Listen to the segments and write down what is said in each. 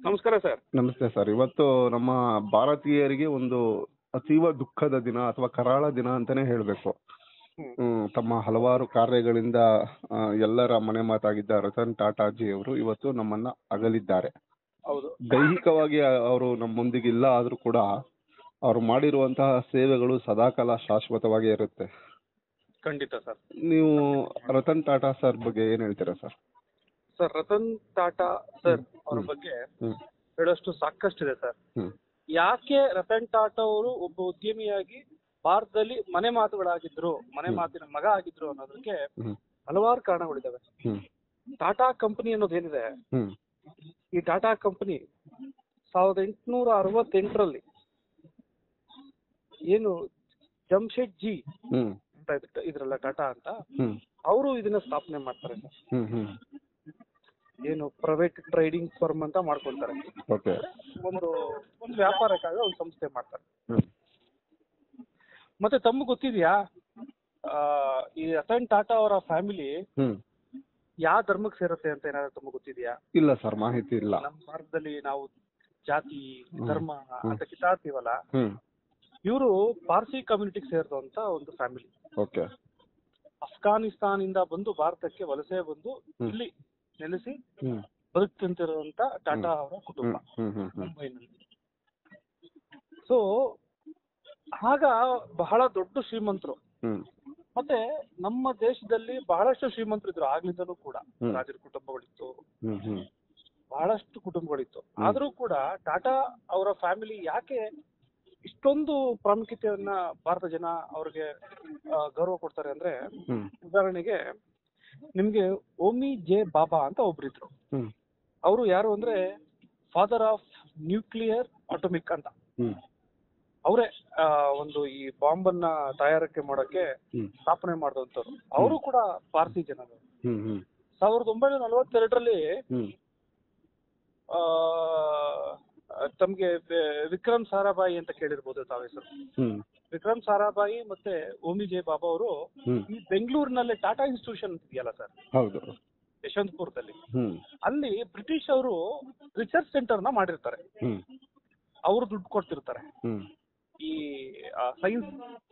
ನಮಸ್ಕಾರ ಸರ್ ನಮಸ್ತೆ ಸರ್ ಇವತ್ತು ನಮ್ಮ ಭಾರತೀಯರಿಗೆ ಒಂದು ಅತೀವ ದುಃಖದ ದಿನ ಅಥವಾ ಕರಾಳ ದಿನ ಅಂತಾನೆ ಹೇಳ್ಬೇಕು ಹ್ಮ್. ಹ್ಮ್, ತಮ್ಮ ಹಲವಾರು ಕಾರ್ಯಗಳಿಂದ ಆ, ಎಲ್ಲರ ಮನೆ ಮಾತಾಗಿದ್ದ ರತನ್ ಟಾಟಾಜಿ ಅವರು ಇವತ್ತು ನಮ್ಮನ್ನ ಅಗಲಿದ್ದಾರೆ ಹೌದು ದೈಹಿಕವಾಗಿ ಅವರು ನಮ್ಮೊಂದಿಗೆ ಇಲ್ಲ ಆದ್ರೂ ಕೂಡ ಅವರು ಮಾಡಿರುವಂತಹ ಸೇವೆಗಳು ಸದಾಕಾಲ ಶಾಶ್ವತವಾಗಿ ಇರುತ್ತೆ ಖಂಡಿತ ಸರ್ ನೀವು ರತನ್ ಟಾಟಾ ಸರ್ ಬಗ್ಗೆ ಏನ್ ಹೇಳ್ತೀರಾ sir sir Ratan Tata sir ಅವ್ರ ಬಗ್ಗೆ ಹ್ಮ್ ಹೇಳೋಷ್ಟು ಸಾಕಷ್ಟಿದೆ ಸರ್ ಹ್ಮ್ ಯಾಕೆ ರತನ್ ಟಾಟಾ ಅವರು ಒಬ್ಬ ಉದ್ಯಮಿಯಾಗಿ ಭಾರತದಲ್ಲಿ ಮನೆ ಮಾತುಗಳಾಗಿದ್ರು ಮನೆ ಹ್ಮ್. ಮಾತಿನ ಮಗ ಆಗಿದ್ರು ಅನ್ನೋದಕ್ಕೆ ಹ್ಮ್ ಹಲವಾರು ಕಾರಣಗಳಿದಾವೆ ಹ್ಮ್ ಟಾಟಾ ಕಂಪನಿ ಅನ್ನೋದೇನಿದೆ ಹ್ಮ್ ಈ ಟಾಟಾ ಕಂಪನಿ ಸಾವಿರದ ಎಂಟುನೂರ ಅರವತ್ತೆಂಟರಲ್ಲಿ ಏನು ಜಮ್ಶೆಡ್ ಜಿ ಹ್ಮ್ ಅಂತ ಇದ್- ಇದ್ರಲ್ಲ ಟಾಟಾ ಅಂತ ಹ್ಮ್ ಅವರು ಇದನ್ನ ಸ್ಥಾಪನೆ ಮಾಡ್ತಾರೆ ಸರ್ ಹ್ಮ್ ಹ್ಮ್ ಏನು ಪ್ರೈವೇಟ್ ಟ್ರೇಡಿಂಗ್ ಫರ್ಮ್ ಅಂತ ಮಾಡ್ಕೊಳ್ತಾರೆ ಓಕೆ ಒಂದು ಒಂದು ವ್ಯಾಪಾರಕ್ಕಾಗಿ ಒಂದು ಸಂಸ್ಥೆ ಮಾಡ್ತಾರೆ ಹ್ಮ್ ಮತ್ತೆ ತಮ್ಗೆ ಗೊತ್ತಿದ್ಯಾ ಆ, ಈ ರತನ್ ಟಾಟಾ ಅವರ ಫ್ಯಾಮಿಲಿ ಹ್ಮ್ ಯಾವ ಧರ್ಮಕ್ಕೆ ಸೇರುತ್ತೆ ಅಂತ ಏನಾದ್ರು ತಮ್ಗೆ ಗೊತ್ತಿದ್ಯಾ ಇಲ್ಲ ಸರ್ ಮಾಹಿತಿ ಇಲ್ಲ ನಮ್ಮ ಭಾರತದಲ್ಲಿ ನಾವು ಜಾತಿ ಧರ್ಮ ಹ್ಮ್. ಅಂತ ಕಿತ್ತಾಡ್ತೀವಲ್ಲ ಹ್ಮ್ ಇವರು ಪಾರ್ಸಿ ಕಮ್ಯುನಿಟಿಗೆ ಸೇರಿದಂತ ಒಂದು ಫ್ಯಾಮಿಲಿ ಓಕೆ ಅಫ್ಘಾನಿಸ್ತಾನಿಂದ ಬಂದು ಭಾರತಕ್ಕೆ ವಲಸೆ ಬಂದು ಹ್ಮ್. ಇಲ್ಲಿ ನೆಲೆಸಿ ಹ್ಮ್ ಬದುಕ್ತಿರುವಂತ ಟಾಟಾ ಅವರ ಕುಟುಂಬ ಹ್ಮ್ ಹ್ಮ್ ಹ್ಮ್ ಮುಂಬೈನಲ್ಲಿ ಸೊ ಆಗ ಬಹಳ ದೊಡ್ಡ ಶ್ರೀಮಂತರು ಹ್ಮ್ ಮತ್ತೆ ನಮ್ಮ ದೇಶದಲ್ಲಿ ಬಹಳಷ್ಟು ಶ್ರೀಮಂತರು ಇದ್ರು ಆಗ್ಲಿಂದಲೂ ಕೂಡ ಹ್ಮ್. ರಾಜರ ಕುಟುಂಬಗಳಿತ್ತು ಹ್ಮ್ ಹ್ಮ್ ಬಹಳಷ್ಟು ಕುಟುಂಬಗಳಿತ್ತು ಆದ್ರೂ ಕೂಡ ಟಾಟಾ ಅವರ ಫ್ಯಾಮಿಲಿ ಯಾಕೆ ಇಷ್ಟೊಂದು ಪ್ರಾಮುಖ್ಯತೆಯನ್ನ ಭಾರತ ಜನ ಅವ್ರಿಗೆ ಆ, ಗೌರವ ಕೊಡ್ತಾರೆ ಅಂದ್ರೆ ಹ್ಮ್ ಉದಾಹರಣೆಗೆ ನಿಮ್ಗೆ ಓಮಿ ಜೆ ಬಾಬಾ ಅಂತ ಒಬ್ರಿದ್ರು ಹ್ಮ್ ಅವರು ಯಾರು ಅಂದ್ರೆ ಫಾದರ್ ಆಫ್ ನ್ಯೂಕ್ಲಿಯರ್ ಆಟೋಮಿಕ್ ಅಂತ ಹ್ಮ್ ಅವರೇ ಒಂದು ಈ ಬಾಂಬ್ ಅನ್ನ ತಯಾರಿಕೆ ಮಾಡೋಕೆ ಹ್ಮ್ ಸ್ಥಾಪನೆ ಮಾಡಿದಂತವ್ರು ಅವರು ಕೂಡ ಪಾರ್ಸಿ ಜನರು ಹ್ಮ್ ಹ್ಮ್ ಸಾವಿರದ ಒಂಬೈನೂರ ನಲವತ್ತೆರಡರಲ್ಲಿ ಹ್ಮ್ ಆ, ತಮ್ಗೆ ವಿ- ವಿಕ್ರಮ್ ಸಾರಾಭಾಯಿ ಅಂತ ಕೇಳಿರ್ಬೋದು ತಾವ್ ಹೆಸರು ಹ್ಮ್ ವಿಕ್ರಮ್ ಸಾರಾಭಾಯಿ ಮತ್ತೆ ಓಮಿ ಜೆ ಬಾಬಾ ಅವರು ಹ್ಮ್ ಈ ಬೆಂಗಳೂರಿನಲ್ಲಿ ಟಾಟಾ ಇನ್ಸ್ಟಿಟ್ಯೂಷನ್ ಇದೆಯಲ್ಲ ಸರ್ ಹೌದು ಯಶವಂತಪುರದಲ್ಲಿ ಹ್ಮ್ ಅಲ್ಲಿ ಬ್ರಿಟಿಷ್ ಅವರು ರಿಸರ್ಚ್ ಸೆಂಟರ್ ನ ಮಾಡಿರ್ತಾರೆ ಹ್ಮ್ ಅವರು ದುಡ್ಡು ಕೊಡ್ತಿರ್ತಾರೆ ಹ್ಮ್ ಈ ಸೈನ್ಸ್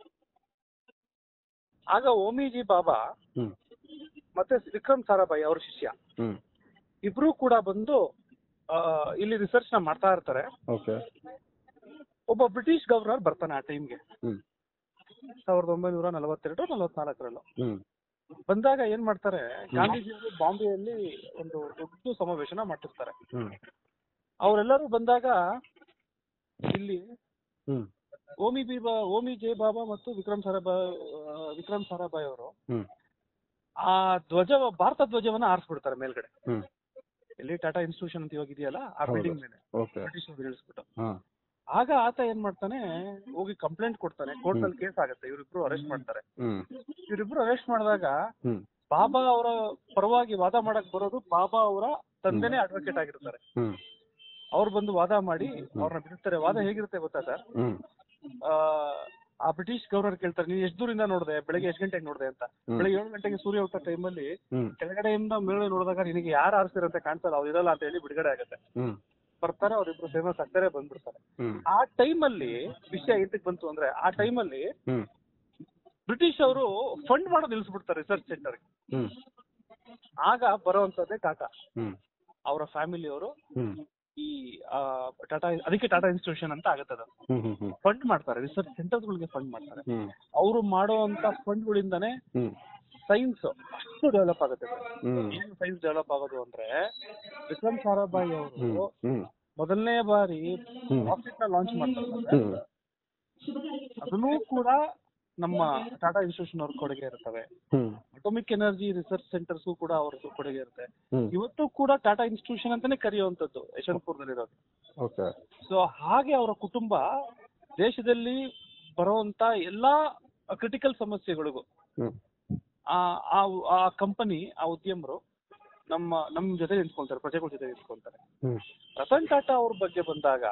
ಆಗ ಓಮಿಜಿ ಬಾಬಾ ಹ್ಮ್ ಮತ್ತೆ ವಿಕ್ರಮ್ ಸಾರಾಭಾಯಿ ಅವ್ರ ಶಿಷ್ಯ ಹ್ಮ್ ಇಬ್ರು ಕೂಡ ಬಂದು ಆ, ಇಲ್ಲಿ ರಿಸರ್ಚ್ ನ ಮಾಡ್ತಾ ಇರ್ತಾರೆ ಓಕೆ ಒಬ್ಬ ಬ್ರಿಟಿಷ್ ಗವರ್ನರ್ ಬರ್ತಾನೆ ಆ ಟೈಮ್ಗೆ ಹ್ಮ್ ಸಾವಿರದ ಒಂಬೈನೂರ ನಲವತ್ತೆರಡು ನಲವತ್ನಾಲ್ಕರಲ್ಲೂ ಹ್ಮ್ ಬಂದಾಗ ಏನ್ ಮಾಡ್ತಾರೆ ಗಾಂಧೀಜಿಯವರು ಬಾಂಬೆಯಲ್ಲಿ ಒಂದು ದೊಡ್ಡ ಸಮಾವೇಶನ ಮಾಡ್ತಿರ್ತಾರೆ ಹ್ಮ್ ಅವರೆಲ್ಲರೂ ಬಂದಾಗ ಇಲ್ಲಿ ಹ್ಮ್ ಓಮಿ ಬಿ ಬಾ ಓಮಿ ಜೆ ಬಾಬಾ ಮತ್ತು ವಿಕ್ರಮ್ ಸಾರಾಭಾಯ್ ಆ, ವಿಕ್ರಮ್ ಸಾರಾಭಾಯ್ ಅವರು ಹ್ಮ್ ಆ ಧ್ವಜ ಭಾರತ ಧ್ವಜವನ್ನ ಆರಿಸ್ಬಿಡ್ತಾರೆ ಮೇಲ್ಗಡೆ ಹ್ಮ್ ಎಲ್ಲಿ ಟಾಟಾ ಇನ್ಸ್ಟಿಟ್ಯೂಷನ್ ಅಂತ ಇವಾಗ ಇದೆಯಲ್ಲ ಆ ಹೌದು. ಬಿಲ್ಡಿಂಗ್ ಮೇಲೆ ಓಕೆ ಬ್ರಿಟಿಷ್ ಅವರು ಇಳಿಸ್ಬಿಟ್ಟು ಹಾ ಆಗ ಆತ ಏನ್ ಮಾಡ್ತಾನೆ ಹೋಗಿ ಕಂಪ್ಲೇಂಟ್ ಕೊಡ್ತಾನೆ ಕೋರ್ಟ್ ಅಲ್ಲಿ ಕೇಸ್ ಆಗುತ್ತೆ ಇವರಿಬ್ರು ಅರೆಸ್ಟ್ ಮಾಡ್ತಾರೆ ಹ್ಮ್ ಇವರಿಬ್ರು ಅರೆಸ್ಟ್ ಮಾಡಿದಾಗ ಹ್ಮ್ ಬಾಬಾ ಅವರ ಪರವಾಗಿ ವಾದ ಮಾಡಕ್ ಬರೋದು ಬಾಬಾ ಅವರ ತಂದೆನೇ ಅಡ್ವೊಕೇಟ್ ಆಗಿರ್ತಾರೆ ಹ್ಮ್ ಅವ್ರು ಬಂದು ವಾದ ಮಾಡಿ ಅವ್ರನ್ನ ಬಿಡಿಸ್ತಾರೆ ವಾದ ಹೇಗಿರುತ್ತೆ ಗೊತ್ತಾ ಸರ್ ಹ್ಮ್ ಆ ಬ್ರಿಟಿಷ್ ಗವರ್ನರ್ ಕೇಳ್ತಾರೆ ನೀನ್ ಎಷ್ಟು ದೂರಿಂದ ನೋಡಿದೆ ಬೆಳಗ್ಗೆ ಎಷ್ಟು ಗಂಟೆಗೆ ನೋಡಿದೆ ಅಂತ ಹ್ಮ್. ಬೆಳಗ್ಗೆ ಏಳು ಗಂಟೆಗೆ ಸೂರ್ಯ ಹುಟ್ಟೋ ಟೈಮಲ್ಲಿ ಹ್ಮ್ ಕೆಳಗಡೆಯಿಂದ ಮೇಲೆ ನೋಡಿದಾಗ ನಿನಗೆ ಯಾರು ಆರಿಸಿರಂತೆ ಕಾಣ್ತಲ್ಲ ಅವ್ರು ಇರಲ್ಲ ಅಂತ ಹೇಳಿ ಬಿಡುಗಡೆ ಆಗುತ್ತೆ ಹ್ಮ್ ಬರ್ತಾರೆ ಅವ್ರಿಬ್ರು ಫೇಮಸ್ ಆಗ್ತಾರೆ ಬಂದ್ಬಿಡ್ತಾರೆ ಹ್ಮ್ ಆ ಟೈಮಲ್ಲಿ ವಿಷಯ ಎಂತಕ್ ಬಂತು ಅಂದ್ರೆ ಆ ಟೈಮಲ್ಲಿ ಹ್ಮ್ ಬ್ರಿಟಿಷ್ ಅವರು ಫಂಡ್ ಮಾಡೋದು ನಿಲ್ಲಿಸ್ಬಿಡ್ತಾರೆ ರಿಸರ್ಚ್ ಸೆಂಟರ್ ಹ್ಮ್ ಆಗ ಬರುವಂತದ್ದೇ ಟಾಟಾ ಹ್ಮ್ ಅವರ ಫ್ಯಾಮಿಲಿ ಅವರು ಹ್ಮ್ ಈ ಆ, ಟಾಟಾ ಅದಕ್ಕೆ ಟಾಟಾ ಇನ್ಸ್ಟಿಟ್ಯೂಷನ್ ಅಂತ ಆಗುತ್ತೆ ಅದು ಹ್ಮ್ ಹ್ಮ್ ಹ್ಮ್ ಫಂಡ್ ಮಾಡ್ತಾರೆ ರಿಸರ್ಚ್ ಸೆಂಟರ್ಗಳಿಗೆ ಫಂಡ್ ಮಾಡ್ತಾರೆ ಹ್ಮ್ ಅವರು ಮಾಡುವಂತ ಫಂಡ್ಗಳಿಂದಾನೇ ಹ್ಮ್ ಸೈನ್ಸ್ ಅಷ್ಟು ಡೆವಲಪ್ ಆಗುತ್ತೆ ಸರ್ ಹ್ಮ್ ಏನು ಸೈನ್ಸ್ ಡೆವಲಪ್ ಆಗೋದು ಅಂದ್ರೆ ವಿಕ್ರಮ್ ಸಾರಾಭಾಯಿ ಹ್ಮ್ ಅವರು ಹ್ಮ್ ಮೊದಲನೇ ಬಾರಿ ಹ್ಮ್. ರಾಕೆಟ್ ನ ಲಾಂಚ್ ಮಾಡ್ತಾರೆ ಹ್ಮ್ ಅದನ್ನೂ ಕೂಡ ನಮ್ಮ ಟಾಟಾ ಇನ್ಸ್ಟಿಟ್ಯೂಷನ್ ಅವ್ರ ಕೊಡುಗೆ ಇರ್ತವೆ ಹ್ಮ್ ಅಟೋಮಿಕ್ ಎನರ್ಜಿ ರಿಸರ್ಚ್ ಸೆಂಟರ್ಸ್ ಕೂಡ ಅವ್ರದ್ದು ಕೊಡುಗೆ ಇರುತ್ತೆ ಹ್ಮ್ ಇವತ್ತು ಕೂಡ ಟಾಟಾ ಇನ್ಸ್ಟಿಟ್ಯೂಷನ್ ಅಂತಾನೆ ಕರೆಯುವಂತದ್ದು ಯಶವಂತಪುರದಲ್ಲಿರೋದು ಓಕೆ ಸೊ ಹಾಗೆ ಅವರ ಕುಟುಂಬ ದೇಶದಲ್ಲಿ ಬರುವಂತ ಎಲ್ಲಾ ಕ್ರಿಟಿಕಲ್ ಸಮಸ್ಯೆಗಳಿಗೂ ಹ್ಮ್ ಆ ಆ- ಆ ಕಂಪನಿ ಆ ಉದ್ಯಮರು ನಮ್ಮ ನಮ್ಮ ಜೊತೆ ನಿಂತ್ಕೊಳ್ತಾರೆ ಪ್ರಜೆಗಳ ಜೊತೆ ನಿಂತ್ಕೊಳ್ತಾರೆ ಹ್ಮ್ ರತನ್ ಟಾಟಾ ಅವ್ರ ಬಗ್ಗೆ ಬಂದಾಗ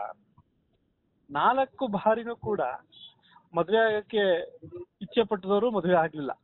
ನಾಲ್ಕು ಬಾರಿನೂ ಕೂಡ ಮದುವೆ ಆಗಕ್ಕೆ ಇಚ್ಛೆ ಪಟ್ಟದವರು ಮದುವೆ ಆಗ್ಲಿಲ್ಲ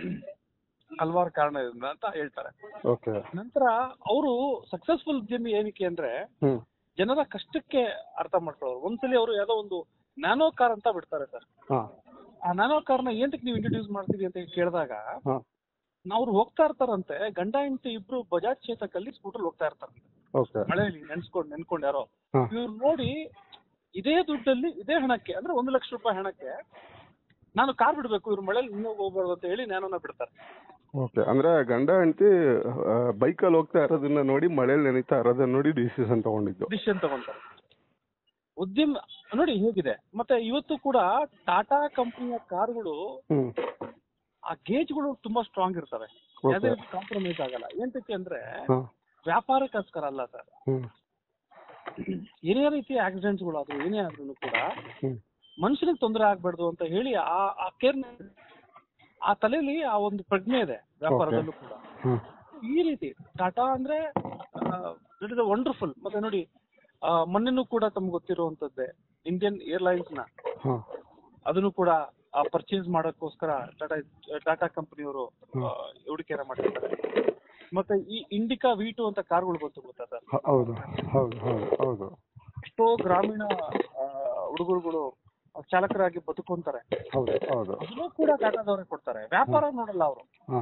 ಹಲವಾರು ಕಾರಣದಿಂದ ಅಂತ ಹೇಳ್ತಾರೆ ಓಕೆ ನಂತರ ಅವರು ಸಕ್ಸಸ್ಫುಲ್ ಉದ್ಯಮಿ ಏನಕ್ಕೆ ಅಂದ್ರೆ ಹ್ಮ್ ಜನರ ಕಷ್ಟಕ್ಕೆ ಅರ್ಥ ಮಾಡ್ಕೊಳ್ಳೋರು ಒಂದ್ಸಲಿ ಅವರು ಯಾವ್ದೋ ಒಂದು ನ್ಯಾನೋ ಕಾರ್ ಅಂತ ಬಿಡ್ತಾರೆ ಸರ್ ಹಾ ಆ ನ್ಯಾನೋ ಕಾರ್ನ ಏನಕ್ಕೆ ನೀವು ಇಂಟ್ರೊಡ್ಯೂಸ್ ಮಾಡ್ತೀರಿ ಅಂತ ಕೇಳಿದಾಗ ಹಾ ಅವ್ರು ಹೋಗ್ತಾ ಇರ್ತಾರಂತೆ ಗಂಡ ಹೆಂಡತಿ ಇಬ್ರು ಬಜಾಜ್ ಚೇತಕಲ್ಲಿ ಸ್ಕೂಟರ್ ಹೋಗ್ತಾ ಇರ್ತಾರಂತೆ ಓಕೆ ಮಳೆಯಲ್ಲಿ ನೆನ್ಸ್ಕೊಂಡ್ ನೆನ್ಕೊಂಡ್ ಯಾರೋ ಹಾ. ಇವ್ರು ನೋಡಿ ಇದೇ ದುಡ್ಡಲ್ಲಿ ಇದೇ ಹಣಕ್ಕೆ ಅಂದ್ರೆ ಒಂದು ಲಕ್ಷ ರೂಪಾಯಿ ಹಣಕ್ಕೆ ನಾನು ಕಾರ್ ಬಿಡ್ಬೇಕು ಇವ್ರು ಮಳೆಯಲ್ಲಿ ಇನ್ನೂ ಹೋಗ್ಬಾರ್ದು ಅಂತ ಹೇಳಿ ನ್ಯಾನೋನ ಬಿಡ್ತಾರೆ ಓಕೆ ಅಂದ್ರೆ ಗಂಡ ಹೆಂಡತಿ ಬೈಕಲ್ಲಿ ಹೋಗ್ತಾ ಇರೋದನ್ನ ನೋಡಿ ಮಳೇಲಿ ನೆನೀತಾ ಇರೋದನ್ನ ನೋಡಿ ಡಿಸಿಷನ್ ತಗೊಂಡಿದ್ದು ಡಿಸಿಷನ್ ತಗೊಂತಾರೆ ಉದ್ಯಮ ನೋಡಿ ಹೇಗಿದೆ ಮತ್ತೆ ಇವತ್ತು ಕೂಡ ಟಾಟಾ ಕಂಪನಿಯ ಕಾರ್ಗಳು ಹ್ಮ್ ಆ ಗೇಜ್ಗಳು ತುಂಬಾ ಸ್ಟ್ರಾಂಗ್ ಇರ್ತವೆ Okay. ಯಾವುದೇ ಕಾಂಪ್ರಮೈಸ್ ಆಗಲ್ಲ ಏನಕ್ಕೆ ಅಂದ್ರೆ ಹಾ ವ್ಯಾಪಾರಕ್ಕೋಸ್ಕರ ಅಲ್ಲ ಸರ್ ಹ್ಮ್ ಏನೇ ರೀತಿಯ ಆಕ್ಸಿಡೆಂಟ್ಸ್ಗಳು ಅದು ಏನೇ ಆದ್ರೂ ಕೂಡ ಹ್ಮ್ ಮನುಷ್ಯನಿಗೆ ತೊಂದರೆ ಆಗ್ಬಾರ್ದು ಅಂತ ಹೇಳಿ ಆ ಆ ಕೇರ್ ಆ ತಲೆಯಲ್ಲಿ ಆ ಒಂದು ಪ್ರಜ್ಞೆ ಇದೆ ವ್ಯಾಪಾರದಲ್ಲೂ ಕೂಡ ಹ್ಮ್ ಈ ರೀತಿ ಟಾಟಾ ಅಂದ್ರೆ ಇಟ್ ಇಸ್ ವಂಡರ್ಫುಲ್ ಮತ್ತೆ ನೋಡಿ ಆ, ಮೊನ್ನೆನೂ ಕೂಡ ತಮ್ಗೆ ಗೊತ್ತಿರುವಂತದ್ದೇ ಇಂಡಿಯನ್ ಏರ್ಲೈನ್ಸ್ ನ ಹಾ ಅದನ್ನು ಕೂಡ ಪರ್ಚೇಸ್ ಮಾಡೋಕ್ಕೋಸ್ಕರ ಟಾಟಾ ಟಾಟಾ ಕಂಪನಿಯವರು ಹೂಡಿಕೆಯನ್ನ ಮಾಡಿರ್ತಾರೆ ಮತ್ತೆ ಈ ಇಂಡಿಕಾ ವಿ ಟು ಅಂತ ಕಾರ್ಗಳು ಬಂತು ಗೊತ್ತಾ ಸರ್ ಹ- ಹೌದು ಹೌದು ಹೌದು ಹೌದು ಎಷ್ಟೋ ಗ್ರಾಮೀಣ ಹುಡುಗರುಗಳು ಚಾಲಕರಾಗಿ ಬದುಕೊಂತಾರೆ ಹೌದು ಹೌದು ಅದನ್ನು ಕೂಡ ಟಾಟಾದವರೇ ಕೊಡ್ತಾರೆ ವ್ಯಾಪಾರ ನೋಡಲ್ಲ ಅವರು ಹಾ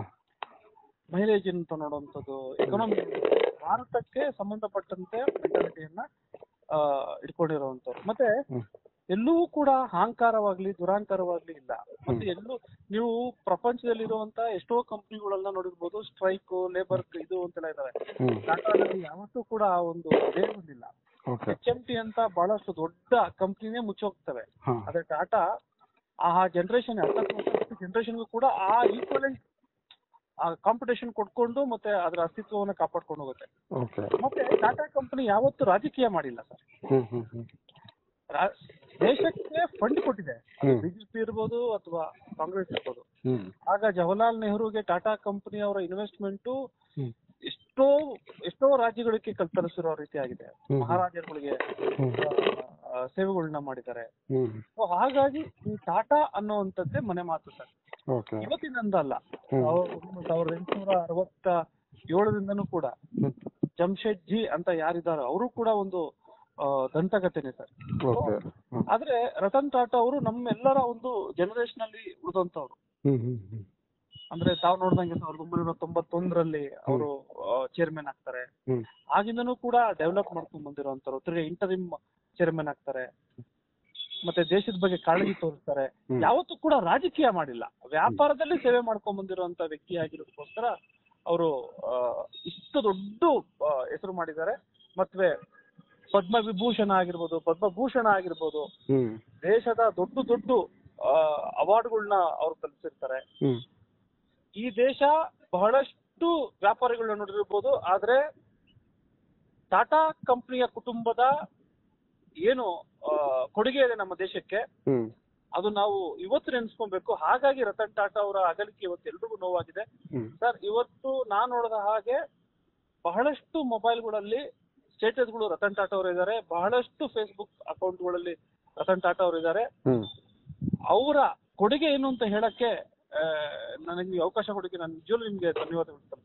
ಮೈಲೇಜ್ ಅಂತ ನೋಡುವಂಥದ್ದು ಎಕನಾಮಿ ಭಾರತಕ್ಕೆ ಸಂಬಂಧಪಟ್ಟಂತೆ ಮೆಂಟಾಲಿಟಿಯನ್ನ ಇಟ್ಕೊಂಡಿರುವಂತವ್ರು ಮತ್ತೆ ಹ್ಮ್ ಎಲ್ಲೂ ಕೂಡ ಅಹಂಕಾರವಾಗ್ಲಿ ದುರಹಂಕಾರವಾಗ್ಲಿ ಇಲ್ಲ ಮತ್ತೆ ಎಲ್ಲೂ ನೀವು ಪ್ರಪಂಚದಲ್ಲಿರುವಂತ ಎಷ್ಟೋ ಕಂಪ್ನಿಗಳೆಲ್ಲ ನೋಡಿರ್ಬೋದು ಸ್ಟ್ರೈಕ್ ಲೇಬರ್ ಇದು ಅಂತೆಲ್ಲ ಇದಾವೆ ಹ್ಮ್ ಟಾಟಾದಲ್ಲಿ ಯಾವತ್ತೂ ಕೂಡ ಆ ಒಂದು ಇದೇ ಬಂದಿಲ್ಲ ಓಕೆ ಎಚ್ ಎಂ ಟಿ ಅಂತ ಬಹಳಷ್ಟು ದೊಡ್ಡ ಕಂಪ್ನಿನೇ ಮುಚ್ಚೋಗ್ತವೆ ಹಾ ಆದ್ರೆ ಟಾಟಾ ಆ ಜನರೇಷನ್ ಹತ್ತತ್ತು ಜನರೇಷನ್ಗೂ ಕೂಡ ಆ ಈಕ್ವಲೆಂಟ್ ಆ ಕಾಂಪಿಟೇಷನ್ ಕೊಟ್ಕೊಂಡು ಮತ್ತೆ ಅದರ ಅಸ್ತಿತ್ವವನ್ನ ಕಾಪಾಡ್ಕೊಂಡು ಹೋಗುತ್ತೆ ಓಕೆ ಮತ್ತೆ ಟಾಟಾ ಕಂಪನಿ ಯಾವತ್ತೂ ರಾಜಕೀಯ ಮಾಡಿಲ್ಲ ಸರ್ ಹ್ಮ್ ಹ್ಮ್ ಹ್ಮ್ ರಾ- ದೇಶಕ್ಕೆ ಫಂಡ್ ಕೊಟ್ಟಿದೆ ಹ್ಮ್. ಬಿಜೆಪಿ ಇರ್ಬೋದು ಅಥವಾ ಕಾಂಗ್ರೆಸ್ ಇರ್ಬೋದು ಹ್ಮ್ ಆಗ ಜವಾಹರ್ಲಾಲ್ ನೆಹರುಗೆ ಟಾಟಾ ಕಂಪನಿ ಅವರ ಇನ್ವೆಸ್ಟ್ಮೆಂಟ್ ಹ್ಮ್ ಎಷ್ಟೋ ಎಷ್ಟೋ ರಾಜ್ಯಗಳಿಗೆ ಕಲ್ತರಿಸಿರೋ ರೀತಿ ಆಗಿದೆ ಹ್ಮ್. ಮಹಾರಾಜರುಗಳಿಗೆ ಹ್ಮ್. ಆ, ಸೇವೆಗಳನ್ನ ಮಾಡಿದ್ದಾರೆ ಹ್ಮ್ ಸೊ ಹಾಗಾಗಿ ಈ ಟಾಟಾ ಅನ್ನುವಂಥದ್ದೇ ಮನೆ ಮಾತು ಸರ್ ಓಕೆ ಇವತ್ತಿನಂದಲ್ಲ ಹ್ಮ್. ಸಾವಿರದ ಸಾವಿರದ ಎಂಟುನೂರ ಅರವತ್ತ ಏಳರಿಂದನೂ ಕೂಡ ಹ್ಮ್. ಜಮ್ಶೆಡ್ ಜಿ ಅಂತ ಯಾರಿದ್ದಾರೆ ಅವರು ಕೂಡ ಒಂದು ಆ, ದಂತಕಥೆನೆ ಸರ್ ಓಕೆ ಹ್ಮ್ ಆದ್ರೆ ರತನ್ ಟಾಟಾ ಅವರು ನಮ್ಮೆಲ್ಲರ ಒಂದು ಜನರೇಷನ್ ಅಲ್ಲಿ ಉಳಿದಂತವ್ರು ಹ್ಮ್ ಹ್ಮ್ ಹ್ಮ್ ಅಂದ್ರೆ ತಾವು ನೋಡ್ದಂಗೆ ಸಾವಿರದ ಒಂಬೈನೂರ ತೊಂಬತ್ತೊಂದರಲ್ಲಿ ಅವರು ಚೇರ್ಮನ್ ಆಗ್ತಾರೆ ಹ್ಮ್ ಆಗಿಂದನೂ ಕೂಡ ಡೆವಲಪ್ ಮಾಡ್ಕೊಂಡ್ ಬಂದಿರುವಂತವ್ರು ತಿರ್ಗಿ ಇಂಟರಿಮ್ ಚೇರ್ಮನ್ ಆಗ್ತಾರೆ ಮತ್ತೆ ದೇಶದ ಬಗ್ಗೆ ಕಾಳಜಿ ತೋರಿಸ್ತಾರೆ ಹ್ಮ್. ಯಾವತ್ತೂ ಕೂಡ ರಾಜಕೀಯ ಮಾಡಿಲ್ಲ ವ್ಯಾಪಾರದಲ್ಲಿ ಸೇವೆ ಮಾಡ್ಕೊಂಡ್ ಬಂದಿರುವಂತ ವ್ಯಕ್ತಿ ಆಗಿರೋದಕ್ಕೋಸ್ಕರ ಅವರು ಇಷ್ಟು ದೊಡ್ಡ ಆ, ಹೆಸರು ಮಾಡಿದ್ದಾರೆ ಮತ್ತೆ ಪದ್ಮ ವಿಭೂಷಣ ಆಗಿರ್ಬೋದು ಪದ್ಮಭೂಷಣ ಆಗಿರ್ಬೋದು ಹ್ಮ್ ದೇಶದ ದೊಡ್ಡ ದೊಡ್ಡ ಅವಾರ್ಡ್ಗಳನ್ನ ಅವ್ರು ಕಲ್ಪಿಸಿರ್ತಾರೆ ಹ್ಮ್ ಈ ದೇಶ ಬಹಳಷ್ಟು ವ್ಯಾಪಾರಿಗಳನ್ನ ನೋಡಿರ್ಬೋದು ಆದ್ರೆ ಟಾಟಾ ಕಂಪನಿಯ ಕುಟುಂಬದ ಏನು ಆ, ಕೊಡುಗೆ ಇದೆ ನಮ್ಮ ದೇಶಕ್ಕೆ ಹ್ಮ್ ಅದು ನಾವು ಇವತ್ತು ನೆನೆಸ್ಕೊಬೇಕು ಹಾಗಾಗಿ ರತನ್ ಟಾಟಾ ಅವರ ಅಗಲಿಕೆ ಇವತ್ತು ಎಲ್ರಿಗೂ ನೋವಾಗಿದೆ ಹ್ಮ್ ಸರ್ ಇವತ್ತು ನಾನು ನೋಡಿದ ಹಾಗೆ ಬಹಳಷ್ಟು ಮೊಬೈಲ್ಗಳಲ್ಲಿ ಸ್ಟೇಟಸ್ಗಳು ರತನ್ ಟಾಟಾ ಅವರು ಇದ್ದಾರೆ ಬಹಳಷ್ಟು ಫೇಸ್ಬುಕ್ ಅಕೌಂಟ್ಗಳಲ್ಲಿ ರತನ್ ಟಾಟಾ ಅವರು ಇದ್ದಾರೆ ಹ್ಮ್ ಅವರ ಕೊಡುಗೆ ಏನು ಅಂತ ಹೇಳಕ್ಕೆ ಆ, ನನಗೆ ನೀವು ಅವಕಾಶ ಕೊಡಕ್ಕೆ ನಾನು ನಿಜವಾಗ್ಲೂ ನಿಮ್ಗೆ ಧನ್ಯವಾದಗಳು